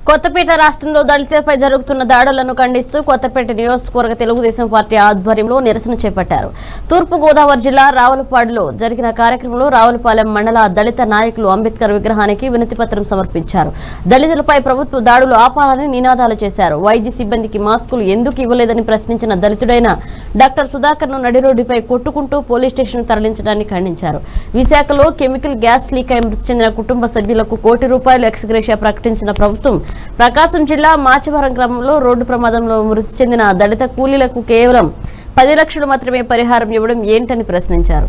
కొత్తపేట రాష్ట్రంలో దళితులపై జరుగుతున్న దాడులను ఖండిస్తూ కొత్తపేట నియోజకవర్గ తెలుగుదేశం పార్టీ ఆధ్వర్యంలో నిరసన చేపట్టారు తూర్పు గోదావరి జిల్లా రావులపాడులో జరిగిన కార్యక్రమంలో రావులపాలెం మండల దళిత నాయకులు అంబేద్కర్ విగ్రహానికి వినతి పత్రం సమర్పించారు దళితులపై ప్రభుత్వ దాడులు ఆపాలని నినాదాలు చేశారు వైద్య సిబ్బందికి మాస్కులు ఎందుకు ఇవ్వలేదని ప్రశ్నించిన దళితుడైన డాక్టర్ సుధాకర్ ను నడిరోడ్డుపై కొట్టుకుంటూ పోలీస్ స్టేషన్ తరలించడాన్ని ఖండించారు విశాఖలో కెమికల్ గ్యాస్ లీక్ అయి మృతి చెందిన కుటుంబ సభ్యులకు కోటి రూపాయలు ఎక్స్గ్రేషియా ప్రకటించిన ప్రభుత్వం ప్రకాశం జిల్లా మాచవరం గ్రామంలో రోడ్డు ప్రమాదంలో మృతి చెందిన దళిత కూలీలకు కేవలం పది లక్షలు మాత్రమే పరిహారం ఇవ్వడం ఏంటని ప్రశ్నించారు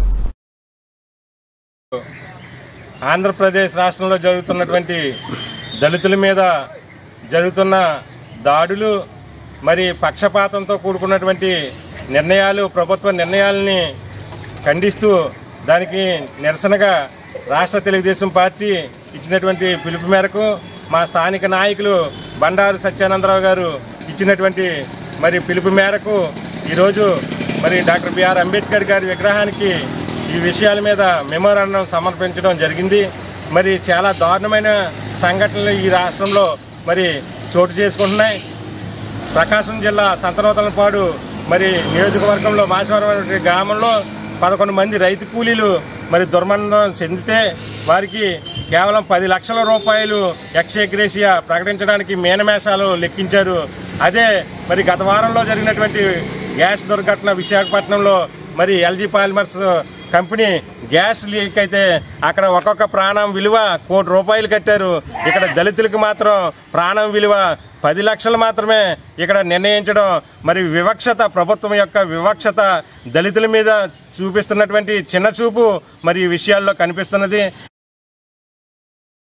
ఆంధ్రప్రదేశ్ రాష్ట్రంలో జరుగుతున్నటువంటి దళితుల మీద జరుగుతున్న దాడులు మరి పక్షపాతంతో కూడుకున్నటువంటి నిర్ణయాలు ప్రభుత్వ నిర్ణయాలని ఖండిస్తూ దానికి నిరసనగా రాష్ట్ర తెలుగుదేశం పార్టీ ఇచ్చినటువంటి పిలుపు మేరకు మా స్థానిక నాయకులు బండారు సత్యానందరావు గారు ఇచ్చినటువంటి మరి పిలుపు మేరకు ఈరోజు మరి డాక్టర్ బిఆర్ అంబేద్కర్ గారి విగ్రహానికి ఈ విషయాల మీద మెమోరాండం సమర్పించడం జరిగింది మరి చాలా దారుణమైన సంఘటనలు ఈ రాష్ట్రంలో మరి చోటు చేసుకుంటున్నాయి ప్రకాశం జిల్లా సంతనూతలపాడు మరి నియోజకవర్గంలో మాచవరం అనే గ్రామంలో పదకొండు మంది రైతు కూలీలు మరి దుర్మరణం చెందితే వారికి కేవలం పది లక్షల రూపాయలు ఎక్స్గ్రేషియా ప్రకటించడానికి మేనమేషాలు లెక్కించారు అదే మరి గత వారంలో జరిగినటువంటి గ్యాస్ దుర్ఘటన విశాఖపట్నంలో మరి LG Polymers company gas leak అయితే అక్కడ ఒక్కొక్క ప్రాణం విలువ కోటి రూపాయలు కట్టారు ఇక్కడ దళితులకు మాత్రం ప్రాణం విలువ పది లక్షలు మాత్రమే ఇక్కడ నిర్ణయించడం మరి వివక్షత ప్రభుత్వం యొక్క వివక్షత దళితుల మీద చూపిస్తున్నటువంటి చిన్న చూపు మరి ఈ విషయాల్లో కనిపిస్తున్నది